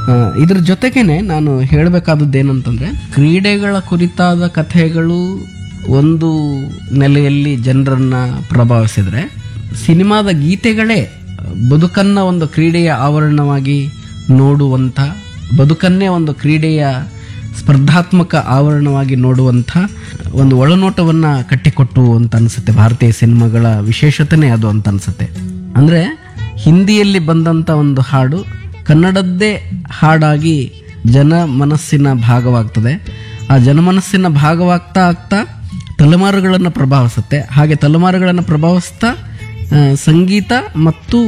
ಆ, ಇದ್ರ ಜೊತೆಗೇನೆ ನಾನು ಹೇಳಬೇಕಾದದ್ದು ಏನಂತಂದ್ರೆ ಕ್ರೀಡೆಗಳ ಕುರಿತಾದ ಕಥೆಗಳು ಒಂದು ನೆಲೆಯಲ್ಲಿ ಜನರನ್ನ ಪ್ರಭಾವಿಸಿದ್ರೆ ಸಿನಿಮಾದ ಗೀತೆಗಳೇ ಬದುಕನ್ನ ಒಂದು ಕ್ರೀಡೆಯ ಆವರಣವಾಗಿ ನೋಡುವಂಥ ಬದುಕನ್ನೇ ಒಂದು ಕ್ರೀಡೆಯ ಸ್ಪರ್ಧಾತ್ಮಕ ಆವರಣವಾಗಿ ನೋಡುವಂಥ ಒಂದು ಒಳನೋಟವನ್ನ ಕಟ್ಟಿಕೊಟ್ಟು ಅಂತ ಅನ್ಸುತ್ತೆ ಭಾರತೀಯ ಸಿನಿಮಾಗಳ ವಿಶೇಷತೆನೇ ಅದು ಅಂತ ಅನ್ಸುತ್ತೆ ಅಂದ್ರೆ ಹಿಂದಿಯಲ್ಲಿ ಬಂದಂತ ಒಂದು ಹಾಡು ಕನ್ನಡದ್ದೇ ಹಾಡಾಗಿ ಜನ ಮನಸ್ಸಿನ ಭಾಗವಾಗ್ತದೆ ಆ ಜನಮನಸ್ಸಿನ ಭಾಗವಾಗ್ತಾ ಆಗ್ತಾ ತಲೆಮಾರುಗಳನ್ನು ಪ್ರಭಾವಿಸುತ್ತೆ ಹಾಗೆ ತಲೆಮಾರುಗಳನ್ನು ಪ್ರಭಾವಿಸ್ತಾ ಆ, ಸಂಗೀತ ಮತ್ತು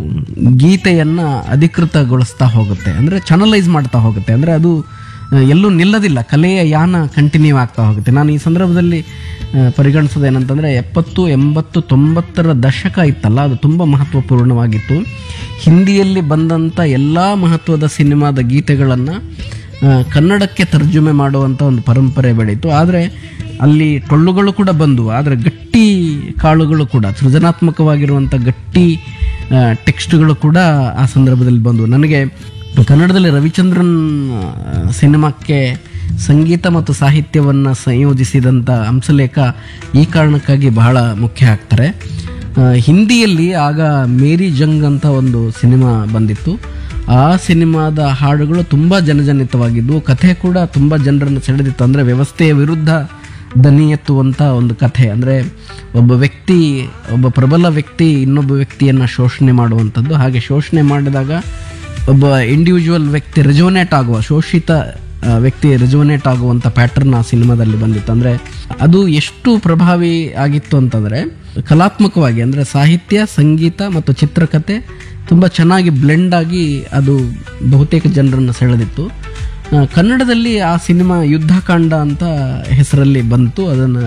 ಗೀತೆಯನ್ನ ಅಧಿಕೃತಗೊಳಿಸ್ತಾ ಹೋಗುತ್ತೆ ಅಂದ್ರೆ ಚಾನಲೈಸ್ ಮಾಡ್ತಾ ಹೋಗುತ್ತೆ ಅಂದ್ರೆ ಅದು ಆ, ಎಲ್ಲೂ ನಿಲ್ಲದಿಲ್ಲ ಕಲೆಯ ಯಾನ ಕಂಟಿನ್ಯೂ ಆಗ್ತಾ ಹೋಗುತ್ತೆ ನಾನು ಈ ಸಂದರ್ಭದಲ್ಲಿ ಆ, ಪರಿಗಣಿಸೋದೇನಂತಂದ್ರೆ ಎಪ್ಪತ್ತು ಎಂಬತ್ತು ತೊಂಬತ್ತರ ದಶಕ ಇತ್ತಲ್ಲ ಅದು ತುಂಬ ಮಹತ್ವಪೂರ್ಣವಾಗಿತ್ತು ಹಿಂದಿಯಲ್ಲಿ ಬಂದಂಥ ಎಲ್ಲ ಮಹತ್ವದ ಸಿನಿಮಾದ ಗೀತೆಗಳನ್ನು ಕನ್ನಡಕ್ಕೆ ತರ್ಜುಮೆ ಮಾಡುವಂಥ ಒಂದು ಪರಂಪರೆ ಬೆಳೀತು ಆದರೆ ಅಲ್ಲಿ ಟೊಳ್ಳುಗಳು ಕೂಡ ಬಂದವು ಆದರೆ ಗಟ್ಟಿ ಕಾಳುಗಳು ಕೂಡ ಸೃಜನಾತ್ಮಕವಾಗಿರುವಂಥ ಗಟ್ಟಿ ಆ, ಟೆಕ್ಸ್ಟ್ಗಳು ಕೂಡ ಆ ಸಂದರ್ಭದಲ್ಲಿ ಬಂದವು ನನಗೆ ಕನ್ನಡದಲ್ಲಿ ರವಿಚಂದ್ರನ್ ಆ, ಸಿನಿಮಾಕ್ಕೆ ಸಂಗೀತ ಮತ್ತು ಸಾಹಿತ್ಯವನ್ನು ಸಂಯೋಜಿಸಿದಂಥ ಹಂಸಲೇಖ ಈ ಕಾರಣಕ್ಕಾಗಿ ಬಹಳ ಮುಖ್ಯ ಆಗ್ತಾರೆ ಆ, ಹಿಂದಿಯಲ್ಲಿ ಆಗ ಮೇರಿ ಜಂಗ್ ಅಂತ ಒಂದು ಸಿನಿಮಾ ಬಂದಿತ್ತು ಆ ಸಿನಿಮಾದ ಹಾಡುಗಳು ತುಂಬ ಜನಜನಿತವಾಗಿದ್ವು ಕಥೆ ಕೂಡ ತುಂಬ ಜನರನ್ನು ಸೆಳೆದಿತ್ತು ಅಂದರೆ ವ್ಯವಸ್ಥೆಯ ವಿರುದ್ಧ ದನಿ ಎತ್ತುವಂಥ ಒಂದು ಕಥೆ ಅಂದರೆ ಒಬ್ಬ ವ್ಯಕ್ತಿ ಒಬ್ಬ ಪ್ರಬಲ ವ್ಯಕ್ತಿ ಇನ್ನೊಬ್ಬ ವ್ಯಕ್ತಿಯನ್ನು ಶೋಷಣೆ ಮಾಡುವಂಥದ್ದು ಹಾಗೆ ಶೋಷಣೆ ಮಾಡಿದಾಗ ಒಬ್ಬ ಇಂಡಿವಿಜುವಲ್ ವ್ಯಕ್ತಿ ರೆಜೋನೇಟ್ ಆಗುವ ಶೋಷಿತ ಆ, ವ್ಯಕ್ತಿ ರೆಜೋನೇಟ್ ಆಗುವಂಥ ಪ್ಯಾಟರ್ನ್ ಆ ಸಿನಿಮಾದಲ್ಲಿ ಬಂದಿತ್ತು ಅಂದರೆ ಅದು ಎಷ್ಟು ಪ್ರಭಾವಿ ಆಗಿತ್ತು ಅಂತಂದರೆ ಕಲಾತ್ಮಕವಾಗಿ ಅಂದರೆ ಸಾಹಿತ್ಯ ಸಂಗೀತ ಮತ್ತು ಚಿತ್ರಕಥೆ ತುಂಬ ಚೆನ್ನಾಗಿ ಬ್ಲೆಂಡ್ ಆಗಿ ಅದು ಬಹುತೇಕ ಜನರನ್ನು ಸೆಳೆದಿತ್ತು ಆ, ಕನ್ನಡದಲ್ಲಿ ಆ ಸಿನಿಮಾ ಯುದ್ಧಕಾಂಡ ಅಂತ ಹೆಸರಲ್ಲಿ ಬಂತು ಅದನ್ನು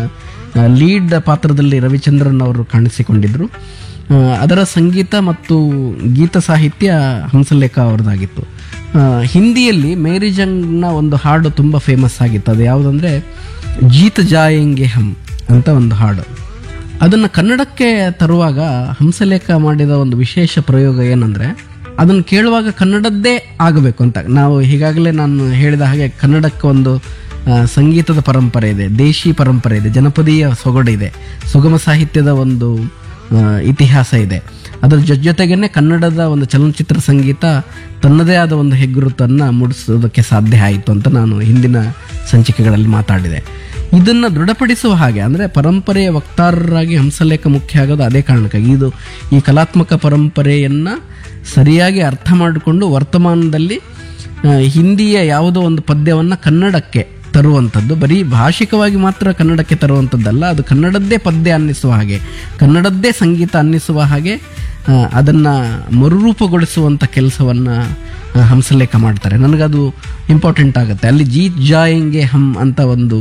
ಲೀಡ್ ಪಾತ್ರದಲ್ಲಿ ರವಿಚಂದ್ರನ್ ಅವರು ಕಾಣಿಸಿಕೊಂಡಿದ್ರು ಆ, ಅದರ ಸಂಗೀತ ಮತ್ತು ಗೀತ ಸಾಹಿತ್ಯ ಹಂಸಲೇಖ ಅವರದಾಗಿತ್ತು ಆ, ಹಿಂದಿಯಲ್ಲಿ ಮೇರಿ ಜಂಗ್ನ ಒಂದು ಹಾಡು ತುಂಬ ಫೇಮಸ್ ಆಗಿತ್ತು ಅದು ಯಾವುದಂದ್ರೆ ಜೀತ್ ಜಾಯೆಂಗೆ ಹಮ್ ಅಂತ ಒಂದು ಹಾಡು ಅದನ್ನು ಕನ್ನಡಕ್ಕೆ ತರುವಾಗ ಹಂಸಲೇಖ ಮಾಡಿದ ಒಂದು ವಿಶೇಷ ಪ್ರಯೋಗ ಏನಂದ್ರೆ ಅದನ್ನು ಕೇಳುವಾಗ ಕನ್ನಡದ್ದೇ ಆಗಬೇಕು ಅಂತ ನಾವು ಈಗಾಗಲೇ ನಾನು ಹೇಳಿದ ಹಾಗೆ ಕನ್ನಡಕ್ಕೆ ಒಂದು ಆ, ಸಂಗೀತದ ಪರಂಪರೆ ಇದೆ ದೇಶಿ ಪರಂಪರೆ ಇದೆ ಜನಪದೀಯ ಸೊಗಡಿದೆ ಸುಗಮ ಸಾಹಿತ್ಯದ ಒಂದು ಆ, ಇತಿಹಾಸ ಇದೆ ಅದರ ಜೊತೆ ಜೊತೆಗೇನೆ ಕನ್ನಡದ ಒಂದು ಚಲನಚಿತ್ರ ಸಂಗೀತ ತನ್ನದೇ ಆದ ಒಂದು ಹೆಗ್ಗುರುತನ್ನು ಮೂಡಿಸೋದಕ್ಕೆ ಸಾಧ್ಯ ಆಯಿತು ಅಂತ ನಾನು ಹಿಂದಿನ ಸಂಚಿಕೆಗಳಲ್ಲಿ ಮಾತಾಡಿದೆ ಇದನ್ನು ದೃಢಪಡಿಸುವ ಹಾಗೆ ಅಂದರೆ ಪರಂಪರೆಯ ವಕ್ತಾರರಾಗಿ ಹಂಸಲೇಖ ಮುಖ್ಯ ಆಗೋದು ಅದೇ ಕಾರಣಕ್ಕಾಗಿ ಇದು ಈ ಕಲಾತ್ಮಕ ಪರಂಪರೆಯನ್ನು ಸರಿಯಾಗಿ ಅರ್ಥ ಮಾಡಿಕೊಂಡು ವರ್ತಮಾನದಲ್ಲಿ ಆ, ಹಿಂದಿಯ ಯಾವುದೋ ಒಂದು ಪದ್ಯವನ್ನು ಕನ್ನಡಕ್ಕೆ ತರುವಂಥದ್ದು ಬರೀ ಭಾಷಿಕವಾಗಿ ಮಾತ್ರ ಕನ್ನಡಕ್ಕೆ ತರುವಂಥದ್ದಲ್ಲ ಅದು ಕನ್ನಡದ್ದೇ ಪದ್ಯ ಅನ್ನಿಸುವ ಹಾಗೆ ಕನ್ನಡದ್ದೇ ಸಂಗೀತ ಅನ್ನಿಸುವ ಹಾಗೆ ಆ, ಅದನ್ನ ಮರುರೂಪಗೊಳಿಸುವಂಥ ಕೆಲಸವನ್ನ ಆ, ಹಂಸಲೇಖ ಮಾಡ್ತಾರೆ ನನಗದು ಇಂಪಾರ್ಟೆಂಟ್ ಆಗುತ್ತೆ ಅಲ್ಲಿ ಜೀತ್ ಜಾಯಂಗೆ ಹಮ್ ಅಂತ ಒಂದು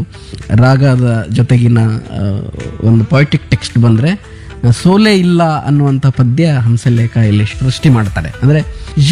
ರಾಗದ ಜೊತೆಗಿನ ಆ, ಒಂದು ಪೊಯಿಟಿಕ್ ಟೆಕ್ಸ್ಟ್ ಬಂದರೆ ಸೋಲೆ ಇಲ್ಲ ಅನ್ನುವಂಥ ಪದ್ಯ ಹಂಸಲೇಖ ಇಲ್ಲಿ ಸೃಷ್ಟಿ ಮಾಡ್ತಾರೆ ಅಂದರೆ